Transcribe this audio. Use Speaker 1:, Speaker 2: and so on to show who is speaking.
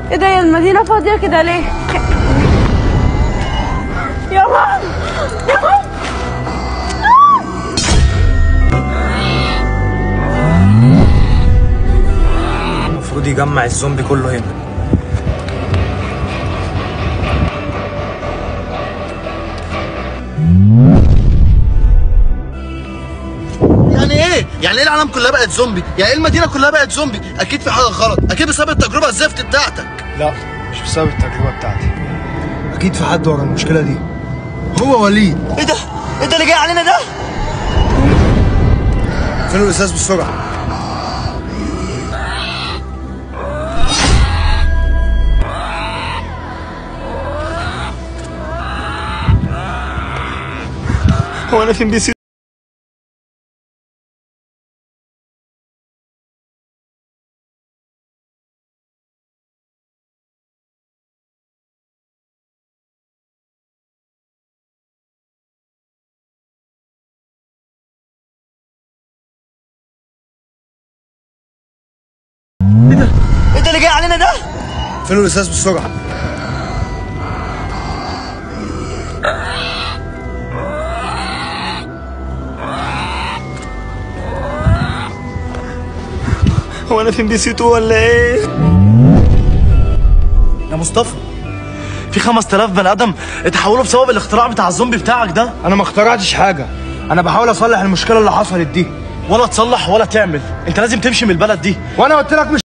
Speaker 1: ايه ده يا المدينة فاضية كده ليه؟ يا ماما يا ماما
Speaker 2: المفروض يجمع الزومبي كله هنا
Speaker 3: يعني ايه؟ يعني ايه العالم كلها بقت زومبي؟ يعني ايه المدينة كلها بقت زومبي؟ أكيد في حاجة غلط، أكيد بسبب التجربة الزفت بتاعتك.
Speaker 2: لا مش بسبب التجربة بتاعتي أكيد في حد ورا المشكلة دي
Speaker 3: هو وليد. ايه ده؟ ايه ده اللي جاي علينا ده؟
Speaker 2: فين الإزاز بسرعة
Speaker 3: هو أنا فين بيسي؟ ايه ده اللي جاي علينا ده؟
Speaker 2: فين الإزاز بسرعة
Speaker 3: هو أنا فين بيسيتو ولا ايه؟ يا مصطفى في 5000 بني ادم اتحولوا بسبب الاختراع بتاع الزومبي بتاعك ده
Speaker 2: أنا ما اخترعتش حاجة أنا بحاول أصلح المشكلة اللي حصلت دي
Speaker 3: ولا تصلح ولا تعمل انت لازم تمشي من البلد دي
Speaker 2: وأنا قلت لك مش